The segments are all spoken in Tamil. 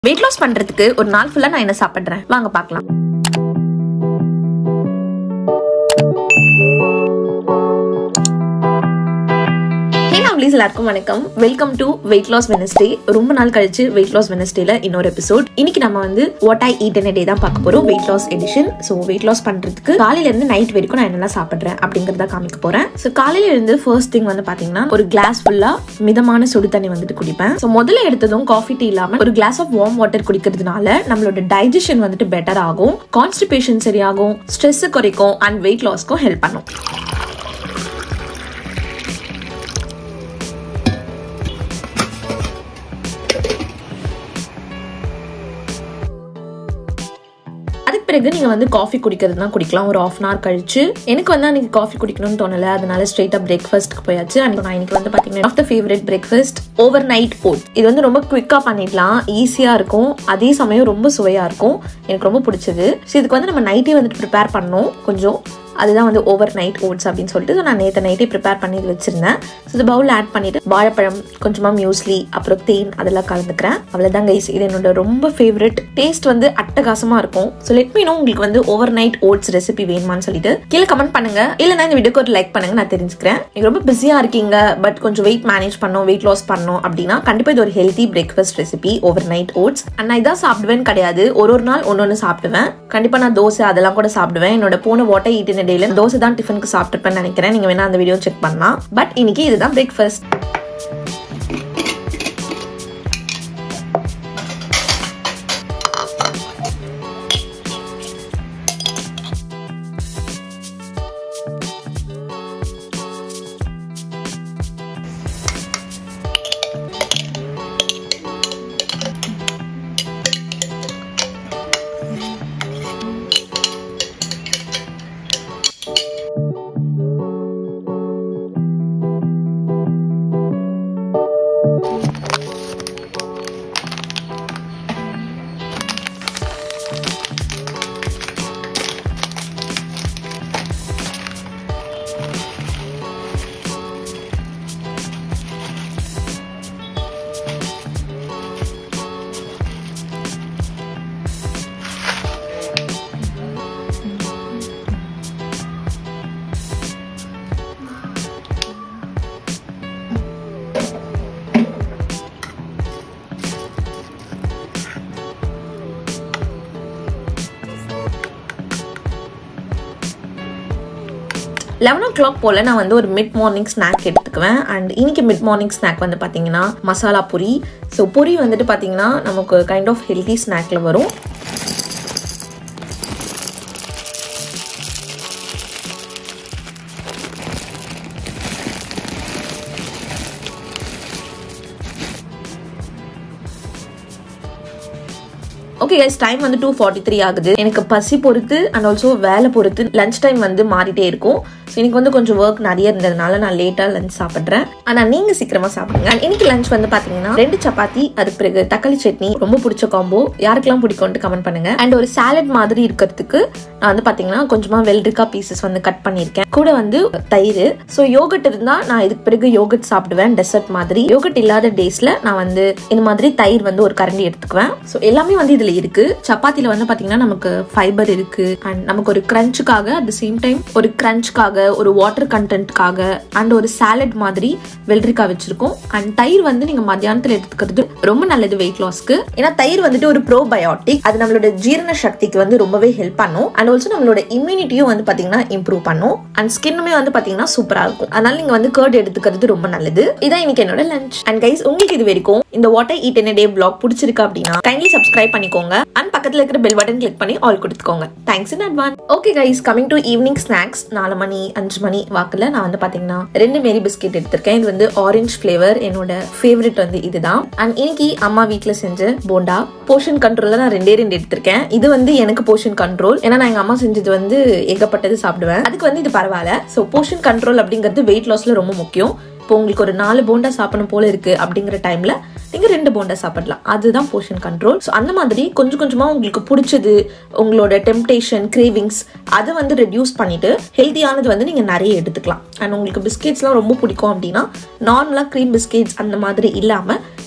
வெயிட் லாஸ் பண்றதுக்கு ஒரு நாள் ஃபுல்லா நான் என்ன சாப்பிடுறேன் வாங்க பார்க்கலாம் ஹே நவ்லீஸ் எல்லாருக்கும் வணக்கம் welcome to weight loss Wednesday ரொம்ப நாள் கழிச்சு வெயிட் லாஸ் வெனஸ்டேல இன்னொரு எபிசோட் இன்னைக்கு நம்ம வந்து வாட் ஐ ஈட் டே தான் பார்க்க போறோம் weight loss edition so weight loss பண்றதுக்கு காலையில இருந்து நைட் வரைக்கும் நான் என்னென்ன சாப்பிடுறேன் அப்படிங்கறத காமிக்க போறேன் ஸோ காலையில இருந்து ஃபர்ஸ்ட் திங் வந்து பாத்தீங்கன்னா ஒரு கிளாஸ் ஃபுல்லா மிதமான சுடு தண்ணி வந்துட்டு குடிப்பேன் ஸோ முதல்ல எடுத்ததும் காஃபி டீ இல்லாம ஒரு கிளாஸ் ஆஃப் வார்ம் வாட்டர் குடிக்கிறதுனால நம்மளோட டைஜஷன் வந்துட்டு பெட்டர் ஆகும் கான்ஸ்டிபேஷன் சரியாகும் ஸ்ட்ரெஸ் குறைக்கும் அண்ட் வெயிட் லாஸ்க்கும் ஹெல்ப் பண்ணும் அதுக்கு பிறகு நீங்க வந்து காஃபி குடிக்கிறதுனா குடிக்கலாம் ஒரு ஆஃப் அன் ஹவர் கழிச்சு எனக்கு வந்து அன்னைக்கு காஃபி குடிக்கணும்னு தோணல அதனால ஸ்ட்ரெயிட்டா பிரேக்ஃபாஸ்ட்க்கு போயாச்சு அன்னைக்கு நான் இன்னைக்கு வந்து பாத்தீங்கன்னா of the favourite breakfast overnight oat இது வந்து ரொம்ப குவிக்கா பண்ணிடலாம் ஈஸியா இருக்கும் அதே சமயம் ரொம்ப சுவையா இருக்கும் எனக்கு ரொம்ப பிடிச்சது ஸோ இதுக்கு வந்து நம்ம நைட்டே வந்துட்டு ப்ரிப்பேர் பண்ணோம் கொஞ்சம் அதுதான் வந்து ஓவர் நைட் ஓட்ஸ் அப்படின்னு சொல்லிட்டு so நான் நேற்று நைட்டே ப்ரிப்பேர் பண்ணி இது வச்சிருந்தேன் ஸோ இது பவுல் ஆட் பண்ணிட்டு வாழைப்பழம் கொஞ்சமாக மியூஸ்லி அப்புறம் தேன் அதெல்லாம் கலந்துக்கிறேன் அவ்வளோதான் கைஸ் இது என்னோட ரொம்ப ஃபேவரட் டேஸ்ட் வந்து அட்டகாசமா இருக்கும் ஸோ லெட் மீ நோ உங்களுக்கு வந்து ஓவர் நைட் ஓட்ஸ் ரெசிபி வேணுமான்னு சொல்லிட்டு கீழே கமெண்ட் பண்ணுங்க இல்லைன்னா இந்த வீடியோக்கு ஒரு லைக் பண்ணுங்க நான் தெரிஞ்சுக்கிறேன் நீங்க ரொம்ப பிஸியா இருக்கீங்க பட் கொஞ்சம் வெயிட் மேனேஜ் பண்ணோம் வெயிட் லாஸ் பண்ணோம் அப்படின்னா கண்டிப்பா இது ஒரு healthy breakfast recipe overnight oats and நான் இதான் சாப்பிடுவேன் கிடையாது ஒரு ஒரு நாள் ஒன்னொன்னு சாப்பிடுவேன் கண்டிப்பா நான் தோசை அதெல்லாம் கூட சாப்பிடுவேன் என்னோட போன வாட்டர் ஈட்டின டேல தோசை தான் டிஃபனுக்கு சாப்பிட்டுருப்பேன்னு நினைக்கிறேன் நீங்க வேணா அந்த வீடியோ செக் பண்ணலாம் பட் இன்னைக்கு இதுதான் பிரேக்ஃபாஸ்ட் லெவன் ஓ கிளாக் போல் நான் வந்து ஒரு மிட் மார்னிங் ஸ்நாக் எடுத்துக்குவேன் அண்ட் இன்னைக்கு மிட் மார்னிங் ஸ்நாக் வந்து பார்த்தீங்கன்னா மசாலா பொரி ஸோ பொரி வந்துட்டு பார்த்தீங்கன்னா நமக்கு கைண்ட் ஆஃப் ஹெல்தி ஸ்நாக்ல வரும் ஓகே கைஸ் டைம் வந்து டூ ஃபார்ட்டி த்ரீ ஆகுது எனக்கு பசி பொறுத்து அண்ட் ஆல்சோ வேலை பொறுத்து லஞ்ச் டைம் வந்து மாறிட்டே இருக்கும் ஸோ இன்னைக்கு வந்து கொஞ்சம் ஒர்க் நிறைய இருந்ததுனால நான் லேட்டாக லஞ்ச் சாப்பிட்றேன் ஆனால் நீங்கள் சீக்கிரமாக சாப்பிடுங்க And இன்னைக்கு லஞ்ச் வந்து பார்த்தீங்கன்னா ரெண்டு சப்பாத்தி அதுக்கு பிறகு தக்காளி சட்னி ரொம்ப பிடிச்ச காம்போ யாருக்கெல்லாம் பிடிக்கும்னு கமெண்ட் பண்ணுங்க அண்ட் ஒரு சாலட் மாதிரி இருக்கிறதுக்கு நான் வந்து பார்த்தீங்கன்னா கொஞ்சமாக வெல்ரிக்கா பீசஸ் வந்து கட் பண்ணியிருக்கேன் கூட வந்து தயிர் ஸோ யோகட் இருந்தால் நான் இதுக்கு பிறகு யோகட் சாப்பிடுவேன் டெசர்ட் மாதிரி யோகட் இல்லாத டேஸில் நான் வந்து இந்த மாதிரி தயிர் வந்து ஒரு கரண்டி எடுத்துக்குவேன் ஸோ எல்லாமே வந்து இதில் இருக்கு சப்பாத்தியில் வந்து பார்த்தீங்கன்னா நமக்கு ஃபைபர் இருக்கு அண்ட் நமக்கு ஒரு கிரன்ச்சுக்காக அட் த சேம் டைம் ஒரு கிரன்ச்சுக்காக ஒரு வாட்டர் கண்டென்ட்காக அண்ட் ஒரு சாலட் மாதிரி வெள்ளரிக்காய் வச்சிருக்கோம் அண்ட் தயிர் வந்து நீங்க மத்தியானத்தில் எடுத்துக்கிறது ரொம்ப நல்லது வெயிட் லாஸ்க்கு ஏன்னா தயிர் வந்துட்டு ஒரு ப்ரோபயோட்டிக் அது நம்மளோட ஜீரண சக்திக்கு வந்து ரொம்பவே ஹெல்ப் பண்ணும் அண்ட் ஆல்சோ நம்மளோட இம்யூனிட்டியும் வந்து பாத்தீங்கன்னா இம்ப்ரூவ் பண்ணும் அண்ட் ஸ்கின்னுமே வந்து பாத்தீங்கன்னா சூப்பரா இருக்கும் அதனால நீங்க வந்து கேர்ட் எடுத்துக்கிறது ரொம்ப நல்லது இதான் இன்னைக்கு என்னோட லஞ்ச் அண்ட் கைஸ் உங்களுக்கு இது வரைக்கும் இந்த வாட்டர் ஈட் என்ன டே பிளாக் பிடிச்சிருக்கு அப்படின்னா கைண்ட்லி சப்ஸ்கிரைப் பண்ணிக்கோங்க அண்ட் பக்கத்துல இருக்கிற பெல் பட்டன் கிளிக் பண்ணி ஆல் கொடுத்துக்கோங்க thanks in advance okay guys coming to evening snacks நாலு மணி அஞ்சு மணி வாக்குல நான் வந்து பாத்தீங்கன்னா ரெண்டு மேரி பிஸ்கெட் எடுத்திருக்கேன் இது வந்து ஆரஞ்சு ஃபிளேவர் என்னோட ஃபேவரட் வந்து இதுதான் அண்ட் இன்னைக்கு அம்மா வீட்ல செஞ்ச போண்டா போர்ஷன் கண்ட்ரோல்ல நான் ரெண்டே ரெண்டு எடுத்திருக்கேன் இது வந்து எனக்கு போர்ஷன் கண்ட்ரோல் ஏன்னா நான் எங்க அம்மா செஞ்சது வந்து ஏகப்பட்டது சாப்பிடுவேன் அதுக்கு வந்து இது பரவாயில்ல ஸோ போர்ஷன் கண்ட்ரோல் அப்படிங்கிறது வெயிட் லாஸ்ல ரொம்ப முக்கியம் இப்போ உங்களுக்கு ஒரு நாலு போண்டா சாப்பிடணும் போல இருக்கு அப்படிங்கிற டைம்ல நீங்க ரெண்டு போண்டா சாப்பிடலாம் அதுதான் போர்ஷன் கண்ட்ரோல் ஸோ அந்த மாதிரி கொஞ்சம் கொஞ்சமா உங்களுக்கு பிடிச்சது உங்களோட டெம்டேஷன் கிரேவிங்ஸ் அதை வந்து ரெடியூஸ் பண்ணிட்டு ஹெல்த்தியானது வந்து நீங்க நிறைய எடுத்துக்கலாம் அண்ட் உங்களுக்கு பிஸ்கெட்ஸ்லாம் ரொம்ப பிடிக்கும் அப்படின்னா நார்மலா க்ரீம் பிஸ்கெட்ஸ் அந்த மாதிரி இல்லாம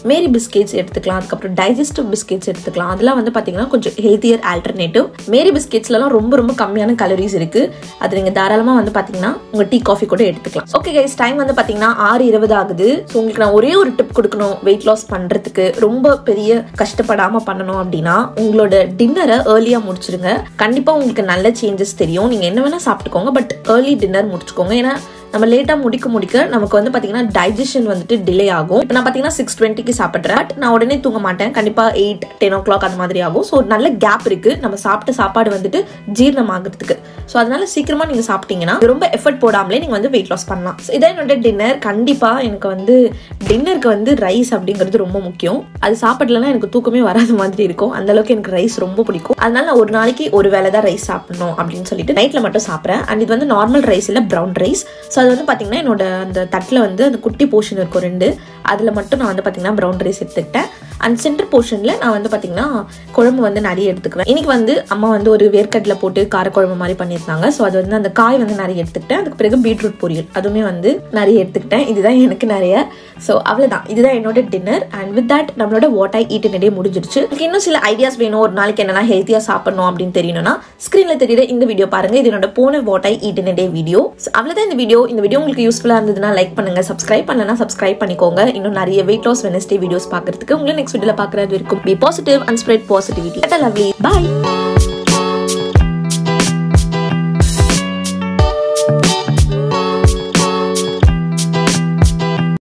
மேரி பிஸ்கெட்ஸ் எடுத்துக்கலாம் அதுக்கப்புறம் டைஜஸ்டிவ் பிஸ்கெட்ஸ் எடுத்துக்கலாம் அதெல்லாம் வந்து பார்த்தீங்கன்னா கொஞ்சம் ஹெல்த்தியர் ஆல்டர்னேட்டிவ் மேரி பிஸ்கெட்ஸ்லாம் ரொம்ப ரொம்ப கம்மியான கலோரிஸ் இருக்கு அது நீங்கள் தாராளமாக வந்து பார்த்தீங்கன்னா உங்கள் டீ காஃபி கூட எடுத்துக்கலாம் ஓகே கைஸ் டைம் வந்து பார்த்தீங்கன்னா ஆறு இருபது ஆகுது ஸோ உங்களுக்கு நான் ஒரே ஒரு டிப் கொடுக்கணும் வெயிட் லாஸ் பண்ணுறதுக்கு ரொம்ப பெரிய கஷ்டப்படாமல் பண்ணணும் அப்படின்னா உங்களோட டின்னரை ஏர்லியாக முடிச்சிருங்க கண்டிப்பாக உங்களுக்கு நல்ல சேஞ்சஸ் தெரியும் நீங்கள் என்ன வேணால் சாப்பிட்டுக்கோங்க பட் ஏர்லி டின்னர் முடிச்சுக்கோங்க ஏன்னா நம்ம லேட்டாக முடிக்க முடிக்க நமக்கு வந்து பார்த்தீங்கன்னா டைஜஷன் வந்துட்டு டிலே ஆகும் இப்போ நான் பார்த்தீங்கன்னா சிக்ஸ் டுவெண்ட்டிக்கு சாப்பிட்றேன் பட் நான் உடனே தூங்க மாட்டேன் கண்டிப்பாக எயிட் டென் ஓ கிளாக் அந்த மாதிரி ஆகும் ஸோ நல்ல கேப் இருக்கு நம்ம சாப்பிட்ட சாப்பாடு வந்துட்டு ஜீரணம் ஆகிறதுக்கு ஸோ அதனால சீக்கிரமா நீங்கள் சாப்பிட்டீங்கன்னா ரொம்ப எஃபர்ட் போடாமலே நீங்கள் வந்து வெயிட் லாஸ் பண்ணலாம் So இதான் என்னோட டின்னர் கண்டிப்பாக எனக்கு வந்து டின்னருக்கு வந்து ரைஸ் அப்படிங்கிறது ரொம்ப முக்கியம் அது சாப்பிடலன்னா எனக்கு தூக்கமே வராத மாதிரி இருக்கும் அந்த அளவுக்கு எனக்கு ரைஸ் ரொம்ப பிடிக்கும் அதனால நான் ஒரு நாளைக்கு ஒரு வேளை தான் ரைஸ் சாப்பிடணும் அப்படின்னு சொல்லிட்டு நைட்ல மட்டும் சாப்பிட்றேன் அண்ட் இது வந்து நார்மல் ரைஸ் இல்லை ப்ரௌன் ரைஸ் ஸோ அது வந்து பார்த்தீங்கன்னா என்னோட அந்த தட்டில் வந்து அந்த குட்டி போர்ஷன் இருக்கும் ரெண்டு அதில் மட்டும் நான் வந்து பார்த்தீங்கன்னா ப்ரௌன் ரைஸ் எடுத்துக்கிட்டேன் அண்ட் சென்டர் போர்ஷனில் நான் வந்து பார்த்தீங்கன்னா குழம்பு வந்து நிறைய எடுத்துக்குவேன் இன்னைக்கு வந்து அம்மா வந்து ஒரு வேர்க்கடலை போட்டு காரக்குழம்பு மாதிரி பண்ணியிருந்தாங்க ஸோ அது வந்து அந்த காய் வந்து நிறைய எடுத்துக்கிட்டேன் அதுக்கு பிறகு பீட்ரூட் பொரியல் அதுவுமே வந்து நிறைய எடுத்துக்கிட்டேன் இதுதான் எனக்கு நிறைய ஸோ அவ்வளோதான் இதுதான் என்னோட டின்னர் அண்ட் வித் தட் நம்மளோட வாட் ஐ ஈட் டே முடிஞ்சிருச்சு எனக்கு இன்னும் சில ஐடியாஸ் வேணும் ஒரு நாளைக்கு என்னெல்லாம் ஹெல்த்தியாக சாப்பிடணும் அப்படின்னு தெரியணும்னா ஸ்க்ரீனில் தெரியுற இந்த வீடியோ பாருங்க இது என்னோட போன what I eat day video அவ்வளோதான் இந்த வீடியோ இந்த வீடியோ உங்களுக்கு யூஸ்ஃபுல்லாக இருந்ததுன்னா லைக் பண்ணுங்க சப்ஸ்கிரைப் பண்ணலன்னா சப்ஸ்கிரைப் பண்ணிக்கோங்க இன்னும் நிறைய வெயிட் லாஸ் வெனஸ்டே வீடியோஸ் பார்க்கறதுக்கு உங்களை நெக்ஸ்ட் வீடியோவில் பார்க்குறது இருக்கும் be positive and spread positivity lovely bye